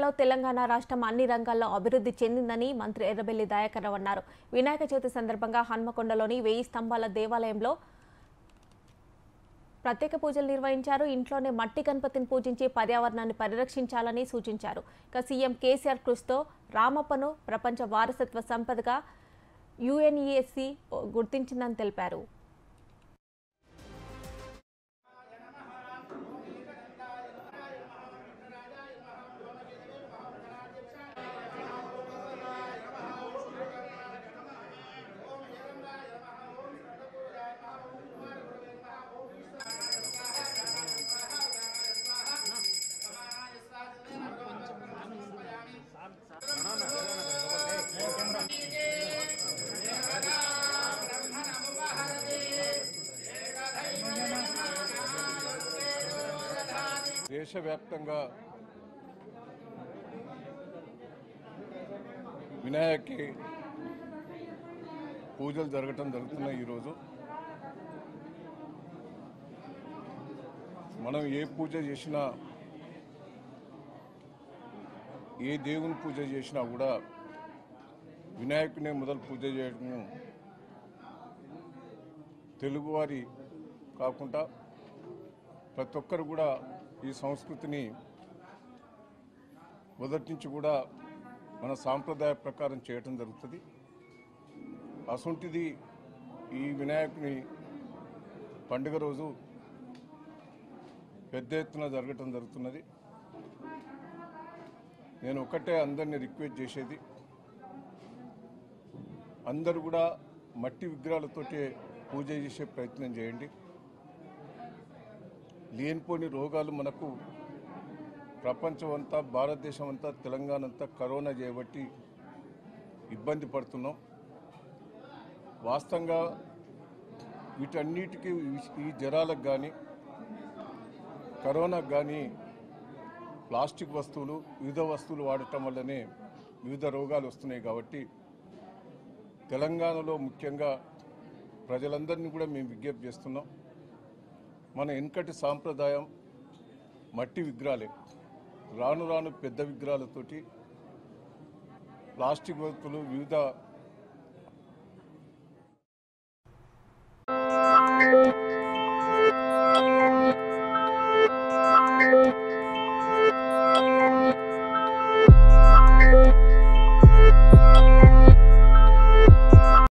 పదేళ్లలో తెలంగాణ రాష్ట్రం అన్ని రంగాల్లో అభివృద్ధి చెందిందని మంత్రి ఎర్రబెల్లి దయాకర్ రావు అన్నారు వినాయక చవితి సందర్భంగా హన్మకొండలోని వెయ్యి స్తంభాల దేవాలయంలో ప్రత్యేక పూజలు నిర్వహించారు ఇంట్లోనే మట్టి గణపతిని పూజించి పర్యావరణాన్ని పరిరక్షించాలని సూచించారు ఇక సీఎం కేసీఆర్ కృషితో రామప్పను ప్రపంచ వారసత్వ సంపదగా యుఎన్ఈఎస్సి గుర్తించిందని తెలిపారు దేశవ్యాప్తంగా వినాయకి పూజలు జరగటం జరుగుతున్నాయి ఈరోజు మనం ఏ పూజ చేసినా ఏ దేవుని పూజ చేసినా కూడా వినాయకునే మొదలు పూజ చేయడం తెలుగువారి కాకుండా ప్రతి ఒక్కరు కూడా ఈ సంస్కృతిని మొదటి నుంచి కూడా మన సాంప్రదాయ ప్రకారం చేయటం జరుగుతుంది అసొంటిది ఈ వినాయకుని పండుగ రోజు పెద్ద ఎత్తున జరగటం జరుగుతున్నది నేను ఒకటే అందరిని రిక్వెస్ట్ చేసేది అందరూ కూడా మట్టి విగ్రహాలతోటే పూజ చేసే ప్రయత్నం చేయండి లేనిపోని రోగాలు మనకు ప్రపంచం అంతా భారతదేశం అంతా తెలంగాణ అంతా కరోనా చేయబట్టి ఇబ్బంది పడుతున్నాం వాస్తవంగా వీటన్నిటికీ ఈ- ఈ జ్వరాలకు కానీ కరోనాకు కానీ ప్లాస్టిక్ వస్తువులు వివిధ వస్తువులు వాడటం వల్లనే వివిధ రోగాలు వస్తున్నాయి కాబట్టి తెలంగాణలో ముఖ్యంగా ప్రజలందరినీ కూడా మేము విజ్ఞప్తి చేస్తున్నాం మన వెనుకటి సాంప్రదాయం మట్టి విగ్రహాలే రాను రాను పెద్ద విగ్రహాలతోటి ప్లాస్టిక్ వస్తువులు వివిధ